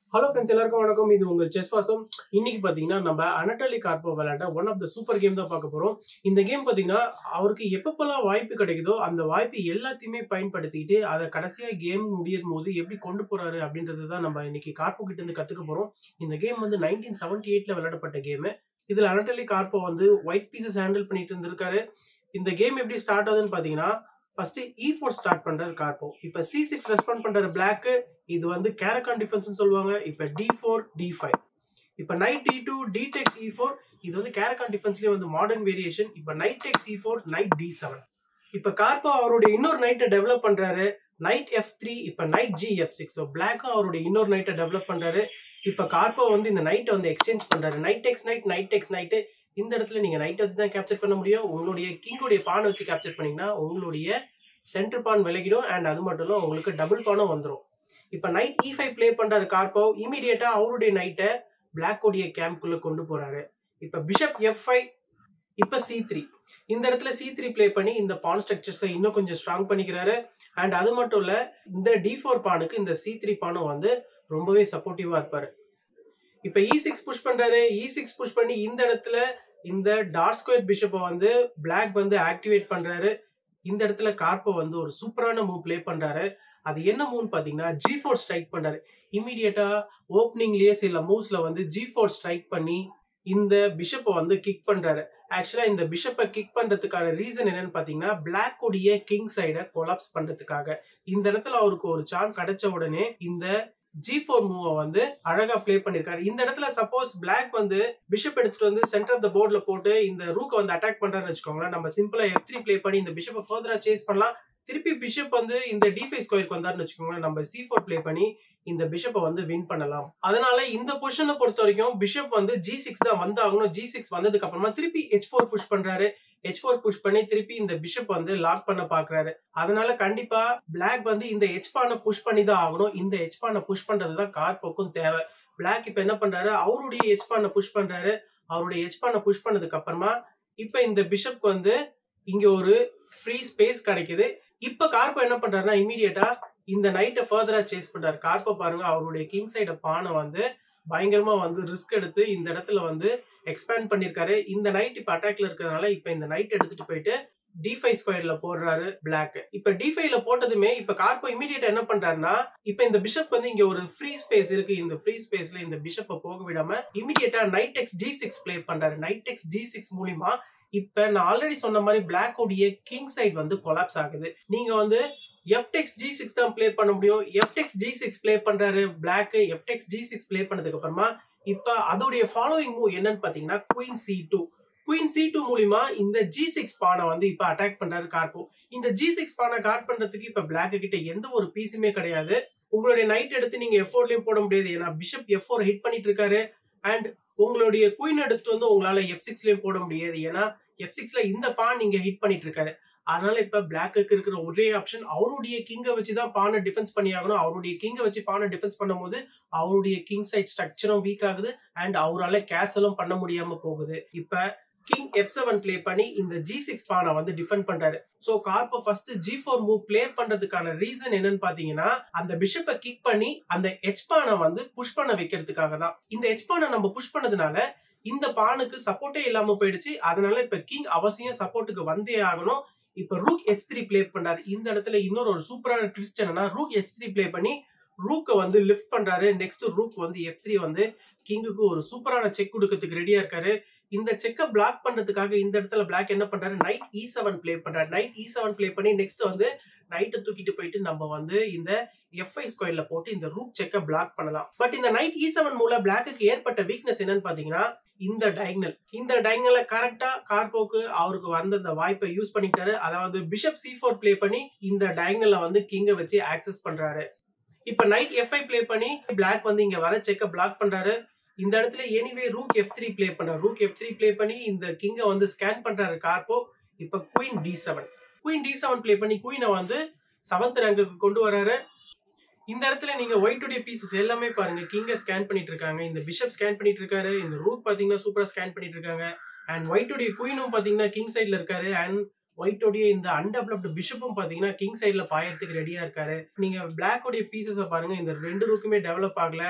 hello friends எல்லாருக்கும் வணக்கம் இது உங்கள் செஸ் வாசம் இன்னைக்கு பார்த்தீங்கன்னா நம்ம அனட்டலி கார்போ விளையாண்ட one of the super game தான் பார்க்க போகிறோம் இந்த கேம் பார்த்தீங்கன்னா அவருக்கு எப்பப்பெல்லாம் வாய்ப்பு கிடைக்குதோ அந்த வாய்ப்பு எல்லாத்தையுமே பயன்படுத்திக்கிட்டு அதை கடைசியாக கேம் முடியும் போது எப்படி கொண்டு போறாரு அப்படின்றது தான் நம்ம இன்னைக்கு கார்போ கிட்ட இருந்து கற்றுக்க போகிறோம் இந்த கேம் வந்து நைன்டீன் செவன்டி எயிட்ல விளையாடப்பட்ட கேமு இதில் அனட்டலி கார்போ வந்து ஒயிட் பீசஸ் ஹேண்டில் பண்ணிட்டு இருந்திருக்காரு இந்த கேம் எப்படி ஸ்டார்ட் ஆகுதுன்னு பார்த்தீங்கன்னா ஃபர்ஸ்ட் இ ஃபோர் ஸ்டார்ட் பண்றாரு கார்போ இப்போ சி சிக்ஸ் ரெஸ்பாண்ட் பண்றாரு பிளாக் இது வந்து கேரக்கான் டிஃபென்ஸ் சொல்லுவாங்க இப்போ டி ஃபோர் டி ஃபைவ் இப்போ knight D two D takes E four இது வந்து கேரக்கான் டிஃபென்ஸ்லேயே வந்து மாடர்ன் வேரியேஷன் இப்போ knight takes E four knight D seven இப்போ கார்போ அவருடைய இன்னொரு நைட்டை டெவலப் பண்றாரு நைட் எஃப் த்ரீ இப்போ knight G F six so பிளாக்கும் அவருடைய இன்னொரு நைட்டை டெவலப் பண்றாரு இப்போ கார்போ வந்து இந்த நைட்டை வந்து எக்ஸ்சேஞ்ச் பண்றாரு knight takes knight knight takes knight இந்த இடத்துல நீங்க நைட் வச்சு தான் கேப்சர் பண்ண முடியும் உங்களுடைய கிங்கோடைய பானை வச்சு கேப்சர் பண்ணீங்கன்னா உங்களுடைய சென்டர் பான் விலகிடும் அண்ட் அது மட்டும் இல்லை உங்களுக்கு டபுள் பானும் வந்துடும் இப்போ நைட் இ ஃபைவ் ப்ளே பண்றாரு கார்போ இமீடியட்டா அவருடைய நைட்டை பிளாக்கோடைய கேம்ப்குள்ள கொண்டு போறாரு இப்போ பிஷப் எஃப் ஃபைவ் இப்போ சி த்ரீ இந்த இடத்துல சி த்ரீ ப்ளே பண்ணி இந்த பான் ஸ்ட்ரக்சர்ஸை இன்னும் கொஞ்சம் ஸ்ட்ராங் பண்ணிக்கிறாரு அண்ட் அது மட்டும் இல்லை இந்த டி ஃபோர் பானுக்கு இந்த சி த்ரீ பானும் வந்து ரொம்பவே சப்போர்ட்டிவா இருப்பாரு இப்போ இ சிக்ஸ் புஷ் பண்றாரு இ சிக்ஸ் புஷ் பண்ணி இந்த இடத்துல இந்த டார்க் ஸ்கொயர் பிஷப்பை வந்து பிளாக் வந்து ஆக்டிவேட் பண்றாரு இந்த இடத்துல கார்போ வந்து ஒரு சூப்பரான மூவ் ப்ளே பண்றாரு அது என்ன மூவ் பாத்தீங்கன்னா ஜி ஃபோர் ஸ்ட்ரைக் பண்றாரு இமீடியட்டா ஓப்பனிங்லயே சில மூவ்ஸ்ல வந்து ஜி ஃபோர் ஸ்ட்ரைக் பண்ணி இந்த பிஷப்பை வந்து கிக் பண்றாரு ஆக்சுவலா இந்த பிஷப்பை கிக் பண்றதுக்கான ரீசன் என்னன்னு பாத்தீங்கன்னா பிளாக் உடைய கிங் சைடை கொலாப்ஸ் பண்றதுக்காக இந்த இடத்துல அவருக்கு ஒரு சான்ஸ் கிடைச்ச உடனே இந்த ஜி ஃபோர் மூவை வந்து அழகா ப்ளே பண்ணிருக்காரு இந்த இடத்துல சப்போஸ் பிளாக் வந்து பிஷப் எடுத்துட்டு வந்து சென்டர் ஆஃப் த போர்ட்ல போட்டு இந்த ரூக்கை வந்து அட்டாக் பண்றாருன்னு வச்சுக்கோங்களேன் நம்ம சிம்பிளா எஃப் த்ரீ ப்ளே பண்ணி இந்த பிஷப்பை ஃபர்தரா சேஸ் பண்ணலாம் திருப்பி பிஷப் வந்து இந்த டிஃபை ஸ்கொயருக்கு வந்தாருன்னு வச்சுக்கோங்களேன் நம்ம சி ஃபோர் ப்ளே பண்ணி இந்த பிஷப்பை வந்து வின் பண்ணலாம் அதனால இந்த பொசிஷனை பொறுத்த வரைக்கும் பிஷப் வந்து ஜி சிக்ஸ் தான் வந்தாகணும் ஜி சிக்ஸ் வந்ததுக்கு அப்புறமா திருப்பி ஹெச் ஃபோர் புஷ் பண்றாரு ஹெச் ஃபோர் புஷ் பண்ணி திருப்பி இந்த பிஷப் வந்து லாக் பண்ண பாக்குறாரு அதனால கண்டிப்பா பிளாக் வந்து இந்த ஹெச் பானை புஷ் பண்ணி தான் ஆகணும் இந்த ஹெச் பானை புஷ் பண்றது தான் கார்போக்கும் தேவை பிளாக் இப்ப என்ன பண்றாரு அவருடைய ஹெச் பானை புஷ் பண்றாரு அவருடைய ஹெச் பானை புஷ் பண்ணதுக்கு அப்புறமா இப்ப இந்த பிஷப்க்கு வந்து இங்க ஒரு ஃப்ரீ ஸ்பேஸ் கிடைக்குது இப்ப கார்போ என்ன பண்றாருன்னா இமீடியட்டா இந்த நைட்டை ஃபர்தரா சேஸ் பண்றாரு கார்போ பாருங்க அவருடைய கிங் சைட பானை வந்து பயங்கரமா வந்து ரிஸ்க் எடுத்து இந்த இடத்துல வந்து எக்ஸ்பேண்ட் பண்ணிருக்காரு இந்த நைட் இப்ப அட்டாக்ல இருக்கிறதுனால இப்ப இந்த நைட் எடுத்துட்டு போயிட்டு டி ஃபைவ் ஸ்கொயர்ல போடுறாரு பிளாக் இப்ப டி ஃபைவ்ல போட்டதுமே இப்ப கார்போ இமீடியட்டா என்ன பண்றாருன்னா இப்ப இந்த பிஷப் வந்து இங்க ஒரு ஃப்ரீ ஸ்பேஸ் இருக்கு இந்த ஃப்ரீ ஸ்பேஸ்ல இந்த பிஷப்பை போக விடாம இமீடியட்டா knight takes G six play பண்றாரு நைட் எக்ஸ் ஜி சிக்ஸ் மூலியமா இப்ப நான் ஆல்ரெடி சொன்ன மாதிரி பிளாக் உடைய கிங் சைட் வந்து கொலாப்ஸ் ஆகுது நீங்க வந்து எஃப்டெக்ஸ் ஜி சிக்ஸ் தான் பிளே பண்ண முடியும் எஃப்டெக்ஸ் ஜி சிக்ஸ் பிளே பண்றாரு black F takes G six play பண்ணதுக்கு அப்புறமா இப்ப அதோடைய ஃபாலோயிங் மூவ் என்னன்னு பாத்தீங்கன்னா queen C two queen C two மூலியமா இந்த ஜி சிக்ஸ் பானை வந்து இப்ப அட்டாக் பண்றாரு கார்போ இந்த ஜி சிக்ஸ் பானை கார்ட் பண்றதுக்கு இப்ப பிளாக் கிட்ட எந்த ஒரு பீஸுமே கிடையாது உங்களுடைய நைட் எடுத்து நீங்க எஃப் ஃபோர்லயும் போட முடியாது ஏன்னா பிஷப் எஃப் ஃபோர் ஹிட் பண்ணிட்டு இருக்காரு அண்ட் உங்களுடைய குயின் எடுத்துட்டு வந்து உங்களால எஃப் சிக்ஸ்லயும் போட முடியாது ஏன்னா எஃப் சிக்ஸ்ல இந்த பான் நீங்க ஹிட் பண்ணிட்டு இருக்காரு அதனால இப்ப பிளாக்கு இருக்கிற ஒரே ஆப்ஷன் அவருடைய கிங்கை வச்சு தான் பானை டிஃபென்ஸ் பண்ணி ஆகணும் அவருடைய கிங்கை வச்சு பானை டிஃபென்ஸ் பண்ணும்போது அவருடைய கிங் சைட் ஸ்ட்ரக்சரும் வீக் ஆகுது அண்ட் அவரால் கேசலும் பண்ண முடியாம போகுது இப்ப கிங் எஃப் செவன் பிளே பண்ணி இந்த ஜி சிக்ஸ் பானை வந்து டிஃபெண்ட் பண்றாரு so Karpov first G four move play பண்றதுக்கான ரீசன் என்னன்னு பாத்தீங்கன்னா அந்த பிஷப்பை கிக் பண்ணி அந்த எச் பானை வந்து புஷ் பண்ண வைக்கிறதுக்காக தான் இந்த எச் பானை நம்ம புஷ் பண்ணதுனால இந்த பானுக்கு சப்போர்ட்டே இல்லாம போயிடுச்சு அதனால இப்ப கிங் அவசியம் சப்போர்ட்டுக்கு வந்தே ஆகணும் இப்ப ரூக் எச் த்ரீ பிளே பண்றாரு இந்த இடத்துல இன்னொரு ஒரு சூப்பரான ட்விஸ்ட் என்னன்னா ரூக் எச் த்ரீ பிளே பண்ணி ரூக்கை வந்து லிஃப்ட் பண்றாரு நெக்ஸ்ட் ரூக் வந்து எஃப் த்ரீ வந்து கிங்குக்கு ஒரு சூப்பரான செக் கொடுக்கறதுக்கு ரெடியா இருக்காரு இந்த செக்கை பிளாக் பண்றதுக்காக இந்த இடத்துல பிளாக் என்ன பண்றாரு நைட் இ செவன் பிளே பண்றாரு நைட் இ செவன் பிளே பண்ணி நெக்ஸ்ட் வந்து நைட்டை தூக்கிட்டு போயிட்டு நம்ம வந்து இந்த எஃப்ஐ ஸ்கொயர்ல போட்டு இந்த ரூக் செக்கை பிளாக் பண்ணலாம் பட் இந்த நைட் இ செவன் மூலம் பிளாக்கு ஏற்பட்ட வீக்னஸ் என்னன்னு பாத்தீங்கன்னா இந்த டைகனல் இந்த டைகனலை கரெக்டா கார்போக்கு அவருக்கு வந்த அந்த வாய்ப்பை யூஸ் பண்ணிட்டாரு அதாவது பிஷப் சி ஃபோர் பிளே பண்ணி இந்த டைகனலை வந்து கிங்கை வச்சு ஆக்சஸ் பண்றாரு இப்ப நைட் எஃப்ஐ பிளே பண்ணி பிளாக் வந்து இங்க வர செக்க பிளாக் பண்றாரு இந்த இடத்துல anyway rook F three play பண்றாரு ரூக் எஃப் த்ரீ பிளே பண்ணி இந்த கிங்கை வந்து ஸ்கேன் பண்றாரு கார்போ இப்ப queen D seven queen D seven play பண்ணி குயினை வந்து செவன்த் ரேங்குக்கு கொண்டு வராரு இந்த இடத்துல நீங்க ஒயிட்டுடைய பீசஸ் எல்லாமே பாருங்க கிங்க ஸ்கேன் பண்ணிட்டு இருக்காங்க இந்த பிஷப் ஸ்கேன் பண்ணிட்டு இருக்காரு இந்த ரூட் பாத்தீங்கன்னா சூப்பரா ஸ்கேன் பண்ணிட்டு இருக்காங்க அண்ட் ஒயிட்டுடைய குயினும் பாத்தீங்கன்னா கிங் சைட்ல இருக்காரு அண்ட் ஒயிட்டோடைய இந்த அன்டெவலப்டு பிஷப்பும் பாத்தீங்கன்னா கிங் சைட்ல பாயறதுக்கு ரெடியா இருக்காரு நீங்க பிளாக்கோடைய பீசஸை பாருங்க இந்த ரெண்டு ரூக்குமே டெவலப் ஆகல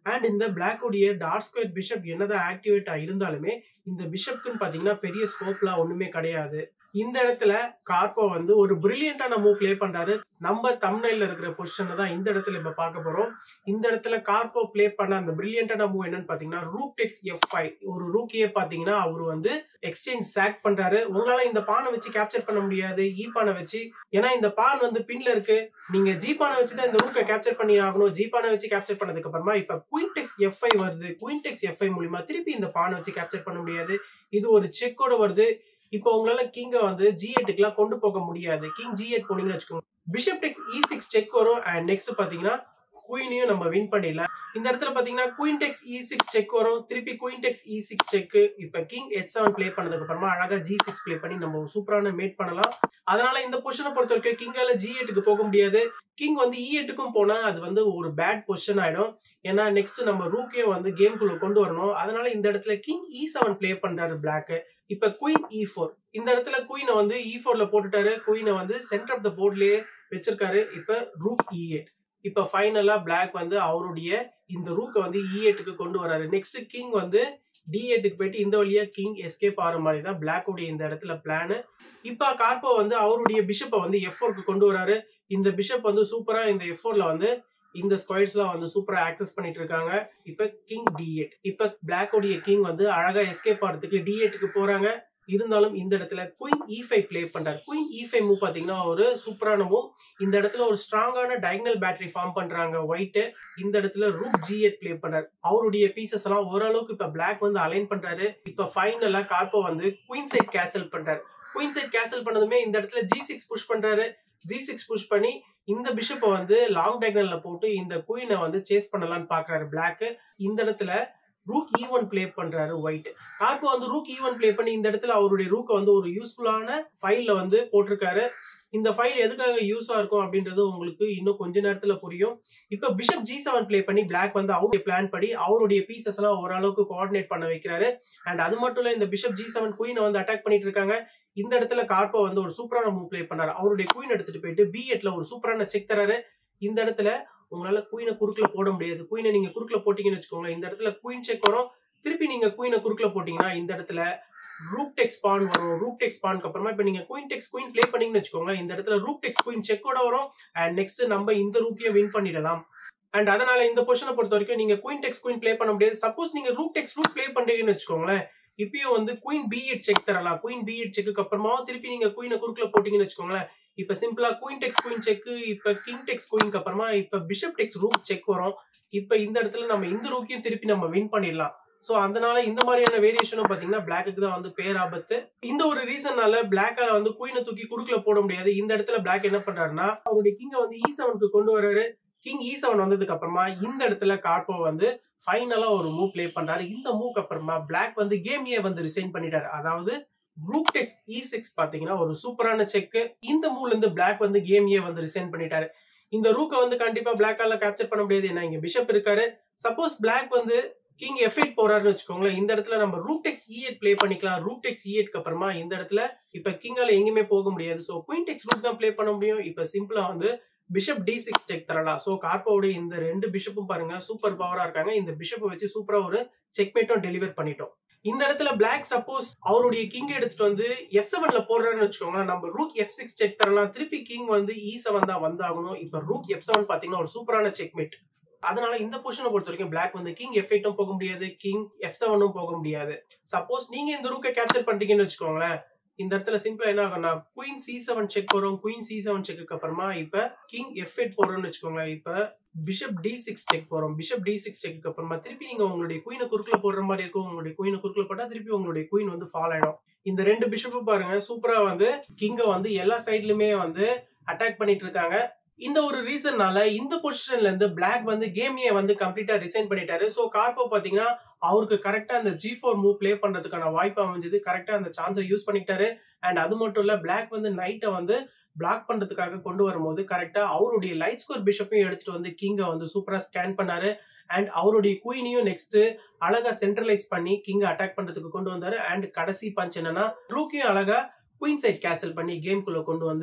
அண்ட் இந்த பிளாக்குடைய டார்க் ஸ்கொயர் பிஷப் என்னதான் ஆக்டிவேட் இருந்தாலுமே இந்த பிஷப்க்குன்னு பாத்தீங்கன்னா பெரிய ஸ்கோப்லாம் ஒண்ணுமே கிடையாது இந்த இடத்துல கார்போ வந்து ஒரு பிரில்லியண்டான மூவ் ப்ளே பண்றாரு நம்ம தமிழ்ல இருக்கிற பொசிஷனை தான் இந்த இடத்துல இப்ப பார்க்க போறோம் இந்த இடத்துல கார்போ ப்ளே பண்ண அந்த பிரில்லியண்டான மூவ் என்னன்னு பாத்தீங்கன்னா ரூக் டெக்ஸ் எஃப் ஃபைவ் ஒரு ரூக்கியே பாத்தீங்கன்னா அவர் வந்து எக்ஸ்சேஞ்ச் சாக் பண்றாரு உங்களால இந்த பானை வச்சு கேப்சர் பண்ண முடியாது ஈ பானை வச்சு ஏன்னா இந்த பான் வந்து பின்ல இருக்கு நீங்க ஜி பானை வச்சு தான் இந்த ரூக்கை கேப்சர் பண்ணி ஆகணும் ஜி பானை வச்சு கேப்சர் பண்ணதுக்கு அப்புறமா இப்ப குயின் டெக்ஸ் எஃப் ஐ வருது குயின் டெக்ஸ் எஃப் ஐ மூலியமா திருப்பி இந்த பானை வச்சு கேப்சர் பண்ண முடியாது இது ஒரு செக்கோட வருது இப்போ உங்களால கிங்க வந்து ஜி எட்டுக்குலாம் கொண்டு போக முடியாது கிங் ஜி எட் போனீங்கன்னு வச்சுக்கோங்க bishop takes E six check வரும் அண்ட் நெக்ஸ்ட் பாத்தீங்கன்னா குயினையும் நம்ம வின் பண்ணிடலாம் இந்த இடத்துல பாத்தீங்கன்னா queen takes E six check வரும் திருப்பி queen takes E six check இப்ப கிங் எச் செவன் பிளே பண்ணதுக்கு அப்புறமா அழகா ஜி சிக்ஸ் பிளே பண்ணி நம்ம சூப்பரான மேட் பண்ணலாம் அதனால இந்த பொசிஷனை பொறுத்த வரைக்கும் கிங்கால ஜி எட்டுக்கு போக முடியாது கிங் வந்து இ எட்டுக்கும் போனா அது வந்து ஒரு பேட் பொசிஷன் ஆயிடும் ஏன்னா நெக்ஸ்ட் நம்ம ரூக்கையும் வந்து கேம்குள்ள கொண்டு வரணும் அதனால இந்த இடத்துல கிங் இ செவன் பிளே பண்றாரு பிளாக் இப்ப குயின் இ ஃபோர் இந்த இடத்துல குயினை வந்து இ ஃபோர்ல போட்டுட்டாரு குயினை வந்து சென்டர் ஆஃப் த போர்ட்லயே வச்சிருக்காரு இப்ப ரூக் இ எயிட் இப்ப ஃபைனலா பிளாக் வந்து அவருடைய இந்த ரூக்கை வந்து இ எட்டுக்கு கொண்டு வராரு நெக்ஸ்ட் கிங் வந்து டி எட்டுக்கு போயிட்டு இந்த வழியா கிங் எஸ்கேப் ஆகிற மாதிரி தான் பிளாக்குடைய இந்த இடத்துல பிளானு இப்ப கார்போ வந்து அவருடைய பிஷப்பை வந்து எஃப் ஃபோருக்கு கொண்டு வராரு இந்த பிஷப் வந்து சூப்பரா இந்த எஃப் ஃபோர்ல வந்து இந்த ஸ்கொயர்ஸ்லாம் வந்து சூப்பரா ஆக்சஸ் பண்ணிட்டு இருக்காங்க இப்ப கிங் டி எட் இப்ப பிளாக்கோடைய கிங் வந்து அழகா எஸ்கேப் ஆகிறதுக்கு டி எட்டுக்கு போறாங்க இருந்தாலும் இந்த இடத்துல குயின் இ ஃபைவ் பிளே பண்றாரு குயின் இ ஃபைவ் மூவ் பாத்தீங்கன்னா ஒரு சூப்பரான மூவ் இந்த இடத்துல ஒரு ஸ்ட்ராங்கான டயக்னல் பேட்டரி ஃபார்ம் பண்றாங்க ஒயிட் இந்த இடத்துல ரூக் ஜி எட் பிளே பண்றாரு அவருடைய பீசஸ் எல்லாம் ஓரளவுக்கு இப்ப பிளாக் வந்து அலைன் பண்றாரு இப்ப ஃபைனலா கார்போ வந்து குயின் சைட் கேசல் பண்றாரு குயின் சைட் கேசல் பண்ணதுமே இந்த இடத்துல ஜி சிக்ஸ் புஷ் பண்றாரு ஜி சிக்ஸ் புஷ் பண்ணி இந்த பிஷப்பை வந்து லாங் டயக்னல்ல போட்டு இந்த குயினை வந்து சேஸ் பண்ணலாம்னு பாக்குறாரு பிளாக் இந்த இடத்துல ரூக் ஈ ஒன் பிளே பண்றாரு ஒயிட் கார்போ வந்து ரூக் ஈ ஒன் பிளே பண்ணி இந்த இடத்துல அவருடைய ரூக்கை வந்து ஒரு யூஸ்ஃபுல்லான ஃபைல்ல வந்து போட்டிருக்காரு இந்த ஃபைல் எதுக்காக யூஸா இருக்கும் அப்படின்றது உங்களுக்கு இன்னும் கொஞ்ச நேரத்துல புரியும் இப்ப பிஷப் ஜி செவன் பிளே பண்ணி பிளாக் வந்து அவருடைய பிளான் படி அவருடைய பீசஸ் எல்லாம் ஓரளவுக்கு கோஆர்டினேட் பண்ண வைக்கிறாரு அண்ட் அது மட்டும் இல்ல இந்த பிஷப் ஜி செவன் குயினை வந்து அட்டாக் பண்ணிட்டு இருக்காங்க இந்த இடத்துல கார்போ வந்து ஒரு சூப்பரான மூவ் பிளே பண்ணாரு அவருடைய குயின் எடுத்துட்டு போயிட்டு பி எட்ல ஒரு சூப்பரான செக் தராரு இந்த இடத்துல உங்களால குயினை குறுக்குல போட முடியாது குயினை நீங்க குறுக்குல போட்டீங்கன்னு வச்சுக்கோங்களேன் இந்த இடத்துல குயின் செக் வரும் திருப்பி நீங்க குயினை குறுக்குல போட்டீங்கன்னா இந்த இடத்துல ரூக் டெக்ஸ் பான் வரும் ரூக் டெக்ஸ் பான்க்கு அப்புறமா இப்ப நீங்க குயின் டெக்ஸ் குயின் பிளே பண்ணீங்கன்னு வச்சுக்கோங்களேன் இந்த இடத்துல ரூக் டெக்ஸ் குயின் செக்கோட வரும் அண்ட் நெக்ஸ்ட் நம்ம இந்த ரூக்கையும் வின் பண்ணிடலாம் அண்ட் அதனால இந்த பொசிஷனை பொறுத்த வரைக்கும் நீங்க குயின் டெக்ஸ் குயின் பிளே பண்ண முடியாது சப்போஸ் நீங்க ரூக் டெக்ஸ் ரூக் பிளே பண்றீங்கன்னு வச்சுக்கோங்களேன் இப்பயும் வந்து குயின் பி எட் செக் தரலாம் குயின் பி எட் செக்கு அப்புறமாவும் திருப்பி நீங்க குயினை குறுக்குல போட்டீங்கன்னு வச்சுக்கோங்களேன் இப்ப சிம்பிளா குயின் டெக்ஸ் குயின் செக் இப்ப கிங் டெக்ஸ் குயின்க்கு அப்புறமா இப்ப பிஷப் டெக்ஸ் ரூக் செக் வரும் இப்ப இந்த இடத்துல நம்ம இந்த ரூக்கையும் திருப்பி நம்ம வின் பண்ணிடலாம் சோ அதனால இந்த மாதிரியான வேரியேஷனும் பாத்தீங்கன்னா பிளாக்கு தான் வந்து பேராபத்து இந்த ஒரு ரீசன்னால பிளாக்கால வந்து குயினை தூக்கி குறுக்குல போட முடியாது இந்த இடத்துல பிளாக் என்ன பண்றாருன்னா அவருடைய கிங்க வந்து இ செவனுக்கு கொண்டு வராரு கிங் இ செவன் வந்ததுக்கு அப்புறமா இந்த இடத்துல கார்போ வந்து ஃபைனலா ஒரு மூவ் பிளே பண்றாரு இந்த மூவ்க்கு அப்புறமா பிளாக் வந்து கேமியே வந்து ரிசைன் பண்ணிட்டாரு அதாவது ரூக் டெக்ஸ் இ சிக்ஸ் பாத்தீங்கன்னா ஒரு சூப்பரான செக் இந்த மூவ்ல இருந்து பிளாக் வந்து கேமியே வந்து ரிசைன் பண்ணிட்டாரு இந்த ரூக்கை வந்து கண்டிப்பா பிளாக்கால கேப்சர் பண்ண முடியாது ஏன்னா இங்க பிஷப் இருக்காரு சப்போஸ் பிளாக் வந்து கிங் எஃப் எயிட் போறாருன்னு வச்சுக்கோங்களேன் இந்த இடத்துல நம்ம rook takes E eight play பண்ணிக்கலாம் ரூக் டெக்ஸ் இ எயிட்க்கு அப்புறமா இந்த இடத்துல இப்ப கிங்கால எங்கேயுமே போக முடியாது ஸோ குயின் டெக்ஸ் ரூக் தான் பிளே பண்ண முடியும் இப்ப சிம்பிளா வந்து பிஷப் டி சிக்ஸ் செக் தரலாம் ஸோ கார்போவுடைய இந்த ரெண்டு பிஷப்பும் பாருங்க சூப்பர் பவரா இருக்காங்க இந்த பிஷப்பை வச்சு சூப்பரா ஒரு செக்மேட்டும் டெலிவர் பண்ணிட்டோம் இந்த இடத்துல பிளாக் சப்போஸ் அவருடைய கிங் எடுத்துட்டு வந்து எஃப் செவன்ல போடுறாருன்னு வச்சுக்கோங்களேன் நம்ம ரூக் எஃப் சிக்ஸ் செக் தரலாம் திருப்பி கிங் வந்து இ செவன் தான் வந்தாகணும் இப்ப ரூக் எஃப் செவன் பாத்தீங்கன்னா ஒரு சூப்பரான செக்மேட் அதனால இந்த பொசிஷனை பொறுத்த வரைக்கும் பிளாக் வந்து கிங் எஃப் எயிட்டும் போக முடியாது கிங் எஃப் செவனும் போக முடியாது சப்போஸ் நீங்க இந்த ரூக்கை கேப்சர் பண்ணிட்டீங்கன்னு வச்சுக்கோங்களேன் இந்த இடத்துல சிம்பிளா என்ன ஆகும்னா குயின் சி செவன் செக் போறோம் குயின் சி செவன் செக்கு அப்புறமா இப்ப கிங் எஃப் எயிட் போறோம்னு வச்சுக்கோங்களேன் இப்ப பிஷப் டி சிக்ஸ் செக் போறோம் பிஷப் டி சிக்ஸ் செக்கு அப்புறமா திருப்பி நீங்க உங்களுடைய குயினை குறுக்குல போடுற மாதிரி இருக்கும் உங்களுடைய குயினை குறுக்குல போட்டா திருப்பி உங்களுடைய குயின் வந்து ஃபால் ஆயிடும் இந்த ரெண்டு பிஷப்பும் பாருங்க சூப்பரா வந்து கிங்க வந்து எல்லா சைட்லயுமே வந்து அட்டாக் பண்ணிட்டு இருக்காங்க இந்த ஒரு ரீசன்னால இந்த பொசிஷன்ல இருந்து பிளாக் வந்து கேமியை வந்து கம்ப்ளீட்டா ரிசைன் பண்ணிட்டாரு ஸோ கார்போ பாத்தீங்கன்னா அவருக்கு கரெக்டா அந்த ஜி ஃபோர் மூவ் பிளே பண்றதுக்கான வாய்ப்பு அமைஞ்சது கரெக்டா அந்த சான்ஸை யூஸ் பண்ணிக்கிட்டாரு அண்ட் அது மட்டும் இல்ல பிளாக் வந்து நைட்டை வந்து பிளாக் பண்றதுக்காக கொண்டு வரும்போது கரெக்டா அவருடைய லைட் ஸ்கோர் பிஷப்பையும் எடுத்துட்டு வந்து கிங்கை வந்து சூப்பரா ஸ்கேன் பண்ணாரு அண்ட் அவருடைய குயினையும் நெக்ஸ்ட் அழகா சென்ட்ரலைஸ் பண்ணி கிங்க அட்டாக் பண்றதுக்கு கொண்டு வந்தாரு அண்ட் கடைசி பஞ்ச் என்னன்னா ரூக்கையும் அழகா குயின் சைட் கேசல் பண்ணி கேம்குள்ள கொண்டு வந்து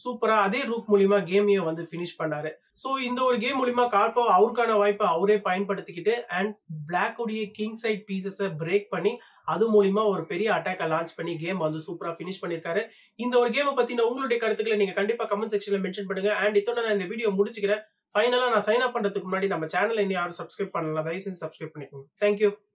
சூப்பரா அதே ரூட் மூலியமா கேமையும் வந்து ஃபினிஷ் பண்ணாரு ஸோ இந்த ஒரு கேம் மூலியமா கார்போ அவருக்கான வாய்ப்பை அவரே பயன்படுத்திக்கிட்டு அண்ட் பிளாக் உடைய கிங் சைட் பீசஸை பிரேக் பண்ணி அது மூலியமா ஒரு பெரிய அட்டாக்கை லான்ச் பண்ணி கேம் வந்து சூப்பரா ஃபினிஷ் பண்ணிருக்காரு இந்த ஒரு கேமை பத்தின உங்களுடைய கருத்துக்களை நீங்க கண்டிப்பா கமெண்ட் செக்ஷன்ல மென்ஷன் பண்ணுங்க அண்ட் இதோட நான் இந்த வீடியோ முடிச்சுக்கிறேன் ஃபைனலா நான் சைன் அப் பண்றதுக்கு முன்னாடி நம்ம சேனல் இன்னும் யாரும் சப்ஸ்கிரைப் பண்ணலாம் தயவு செஞ்சு சப்ஸ்கிரைப் பண்ணிக்கோங்க தேங்க்யூ